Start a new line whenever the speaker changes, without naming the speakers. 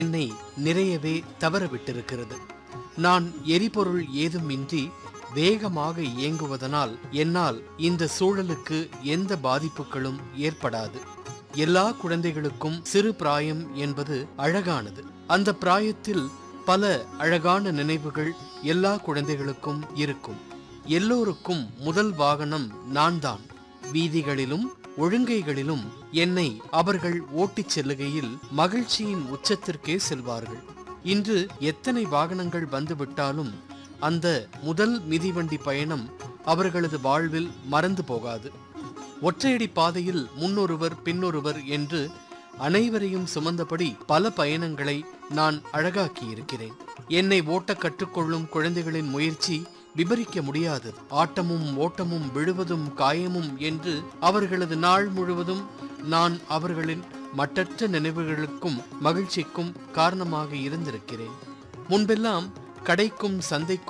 என்னை நிறையவே தவறவிட்டிருக்கிறது நான் எரிபொருள் ஏதுமின்றி வேகமாக இயங்குவதனால் என்னால் இந்த சூழலுக்கு எந்த பாதிப்புகளும் ஏற்படாது எல்லா குழந்தைகளுக்கும் சிறு பிராயம் என்பது அழகானது அந்த பிராயத்தில் பல அழகான நினைவுகள் எல்லா குழந்தைகளுக்கும் இருக்கும் எல்லோருக்கும் முதல் வாகனம் நான் தான் வீதிகளிலும் ஒழுங்கைகளிலும் என்னை அவர்கள் ஓட்டிச் செல்லுகையில் மகிழ்ச்சியின் உச்சத்திற்கே செல்வார்கள் இன்று எத்தனை வாகனங்கள் வந்துவிட்டாலும் அந்த முதல் மிதிவண்டி பயணம் அவர்களது வாழ்வில் மறந்து போகாது ஒற்றையடி பாதையில் முன்னொருவர் பின்னொருவர் என்று அனைவரையும் சுமந்தபடி பல பயணங்களை நான் அழகாக்கி இருக்கிறேன் என்னை ஓட்ட கற்றுக்கொள்ளும் குழந்தைகளின் முயற்சி விபரிக்க முடியாதது ஆட்டமும் ஓட்டமும் விழுவதும் காயமும் என்று அவர்களது நாள் முழுவதும் நான் அவர்களின் மட்டற்ற நினைவுகளுக்கும் மகிழ்ச்சிக்கும் காரணமாக இருந்திருக்கிறேன் முன்பெல்லாம் கடைக்கும் சந்தைக்கும்